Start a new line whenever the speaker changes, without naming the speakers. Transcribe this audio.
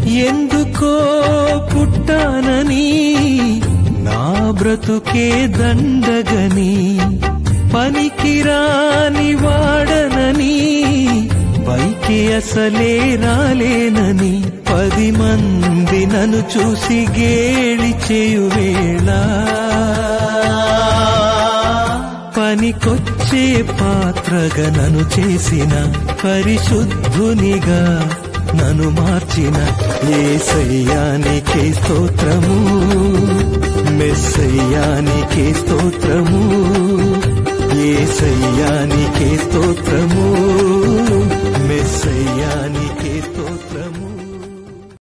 ఎందుకో పుట్టానని నా బ్రతుకే దండగని పనికిరాని వాడనని పైకి అసలే రాలేనని పది మంది నన్ను చూసి గేలి చేయువేళ పనికొచ్చే పాత్రగా నన్ను చేసిన పరిశుద్ధునిగా నన్ను మార్చిన ఏసయ్యానికే స్తోత్రము మెస్సయ్యానికే స్తోత్రము ఏసయ్యానికే స్తోత్రము మెస్సయ్యానికే స్తోత్రము